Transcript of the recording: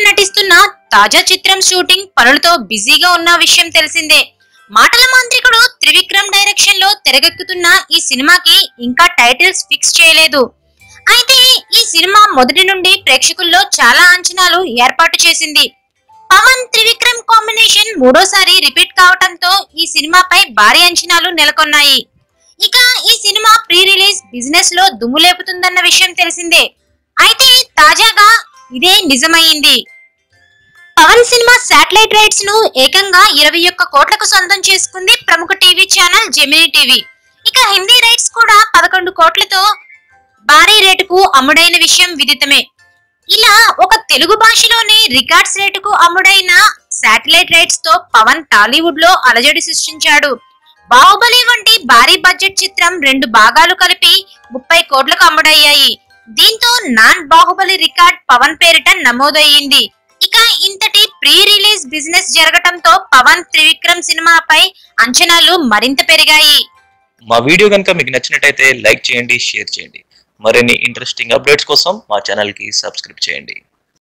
నటిస్తున్న తాజా చిత్రం షూటింగ్ పనులతో బిజీగా ఉన్న విషయం తెలిసిందే మాటల మాంత్రికుడు త్రివిక్రమ్ డైరెక్షన్ లో తెరకెక్కుతున్న ఈ సినిమాకి ఇంకా టైటిల్స్ ఫిక్స్ చేయలేదు అయితే ఈ సినిమా మొదటి నుండి ప్రేక్షకుల్లో చాలా అంచనాలు ఏర్పాటు చేసింది పవన్ త్రివిక్రమ్ కాంబినేషన్ మూడోసారి రిపీట్ కావటంతో ఈ సినిమాపై భారీ అంచనాలు నెలకొన్నాయి ఇక ఈ సినిమా ప్రీ రిలీజ్ బిజినెస్ లో దుమ్ము లేపుతుందన్న విషయం తెలిసిందే అయితే తాజాగా ఇదే నిజమైంది పవన్ సినిమా శాటిలైట్ రైట్స్ ను ఏకంగా ఇరవై ఒక్క కోట్లకు సొంతం చేసుకుంది ప్రముఖ టీవీ ఛానల్ జెమినీ టీవీ ఇక హిందీ రైట్స్ కూడా పదకొండు కోట్లతో భారీ రేటుకు అమ్ముడైన విషయం విదితమే ఇలా ఒక తెలుగు భాషలోనే రికార్డ్స్ రేటుకు అమ్ముడైన శాటిలైట్ రైట్స్ తో పవన్ టాలీవుడ్ లో అలజడి సృష్టించాడు బాహుబలి వంటి భారీ బడ్జెట్ చిత్రం రెండు భాగాలు కలిపి ముప్పై కోట్లకు అమ్ముడయ్యాయి దీంతో నాన్ బాహుబలి రికార్డ్ పవన్ పేరిట నమోదయ్యింది ఇక ఇంతటి ప్రీ రిలీజ్ బిజినెస్ జరగటంతో పవన్ త్రివిక్రమ్ సినిమాపై అంచనాలు మరింత పెరిగాయి మా వీడియో కనుక మీకు నచ్చినట్టయితే లైక్ చేయండి షేర్ చేయండి మరిన్ని ఇంట్రెస్టింగ్ అప్డేట్స్ కోసం మా ఛానల్కి సబ్స్క్రైబ్ చేయండి